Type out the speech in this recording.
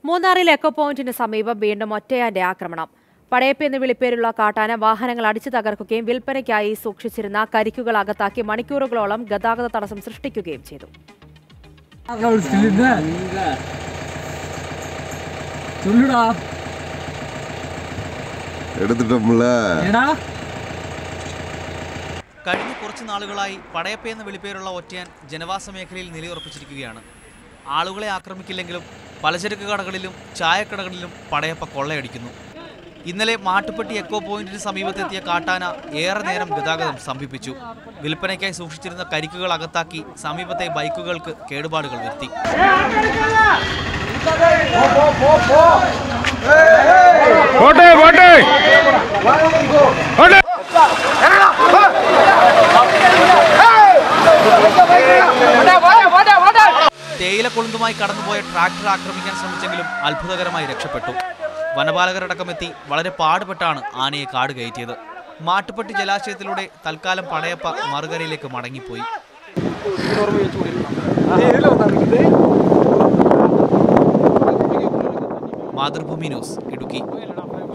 മൂന്നാറിൽ എക്കോ പോയിന്റിന് സമീപം വീണ്ടും ഒറ്റയാന്റെ ആക്രമണം പടയപ്പ് എന്ന് വിളിപ്പേരുള്ള കാട്ടാന വാഹനങ്ങൾ അടിച്ചു തകർക്കുകയും വിൽപ്പനയ്ക്കായി സൂക്ഷിച്ചിരുന്ന കരിക്കുകൾ അകത്താക്കി മണിക്കൂറുകളോളം ഗതാഗത തടസ്സം സൃഷ്ടിക്കുകയും ചെയ്തു சொல்லுடா എടുത്തിട്ടോம்ல ஏடா കഴിഞ്ഞ കുറച്ച് നാളുകളായി പടയപ്പ എന്ന വിളിപ്പേരുള്ള ഒറ്റയാൻ ജനവാസ മേഖലയിൽ നിലയുറപ്പിച്ചിരിക്കുകയാണ് ആളുകളെ ആക്രമിക്കില്ലെങ്കിലും പലചരക്ക് കടകളിലും ചായക്കടകളിലും പടയപ്പ കൊള്ളയടിക്കുന്നു ഇന്നലെ മാട്ടുപ്പെട്ടി എക്കോ പോയിന്റിന് സമീപത്തെത്തിയ കാട്ടാന ഏറെ നേരം ഗതാഗതം സ്തംഭിപ്പിച്ചു വിൽപ്പനയ്ക്കായി സൂക്ഷിച്ചിരുന്ന കരിക്കുകൾ അകത്താക്കി സമീപത്തെ ബൈക്കുകൾക്ക് കേടുപാടുകൾ വരുത്തി പോട്ടെ പോട്ടെ പോട്ടെ തേയില കൊളുന്തുമായി കടന്നുപോയ ട്രാക്ടർ ആക്രമിക്കാൻ ശ്രമിച്ചെങ്കിലും അത്ഭുതകരമായി രക്ഷപ്പെട്ടു വനപാലകരടക്കമെത്തി വളരെ പാടുപെട്ടാണ് ആനയെ കാട് കയറ്റിയത് മാട്ടുപ്പെട്ടി ജലാശയത്തിലൂടെ തൽക്കാലം പടയപ്പ മറുകരയിലേക്ക് മടങ്ങിപ്പോയി മാതൃഭൂമി ന്യൂസ് ഇടുക്കി